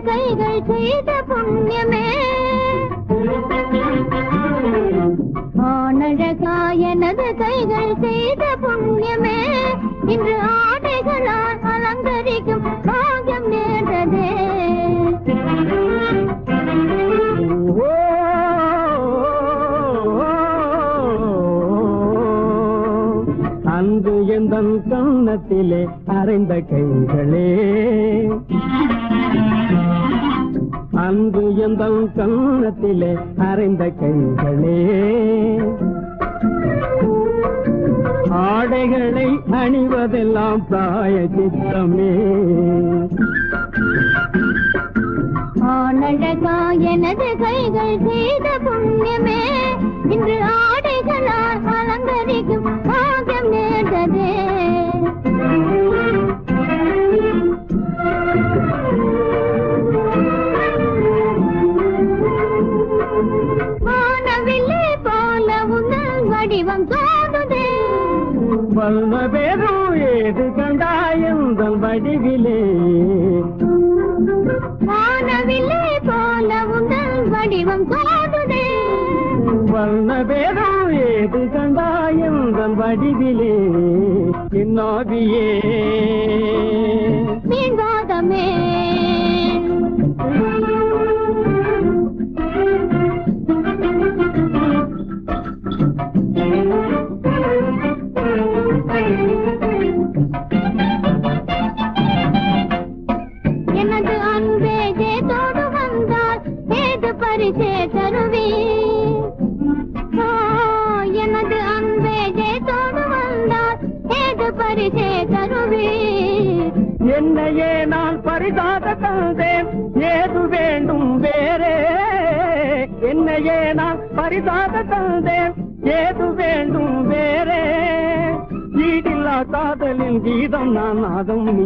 கைகள் செய்த புண்ணியமே ஆனழகா எனது கைகள் செய்த புண்ணியமே இன்று ஆடைகளால் அலங்கரிக்கும் பாகம் நேர்ந்ததே அன்று எந்த கண்ணத்திலே அரைந்த கைகளே அன்று எந்த கண்ணத்திலே அரைந்த கைகளே ஆடைகளை அணிவதெல்லாம் பிராய சித்தமே ஆனழகா எனது கைகள் செய்த புண்ணியமே இன்று ஆடைகளால் அலங்கரிக்கும் பாகம் நேர்ந்ததே வானவில்லை போல உங்கள் வடிவம் தோணுதே வல்ல பேரும் ஏது கண்டாயந்தன் வடிவிலே வானவில்லை போல உங்கள் வடிவம் தோணுதே வல்ல பேரும் ஏது கண்டாயந்தன் வடிவிலே என்னாவியே நீங்காதமே எனது அன்பே ஜேதோடு வந்தால் ஏது பரிசே தருவி எனது அன்பே ஜேதோடு வந்தால் ஏது பரிசே தருவி என்னையே நான் பரிதாக தந்தேன் ஏது வேண்டும் வேறே என்னையே நான் பரிதாக தந்தேன் ஏது வேண்டும் வேறே ஈடில்லா காதலின் கீதம் நான் நாதம் நீ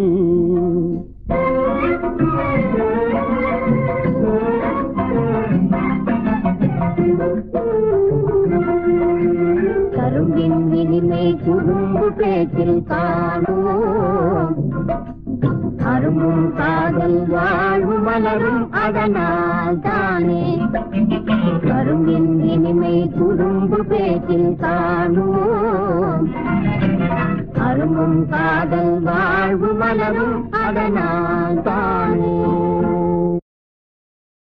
கரும்பின் இனிமை குறும்பு பேச்சில் காணோம் அரும்பும் காதல் வாழ்வு மலரும் அதனால் தானே கரும்பின் இனிமை குறும்பு பேச்சில் காணோம் அரும்பும் காதல் வாழ்வு மலரும் அதனால் தானே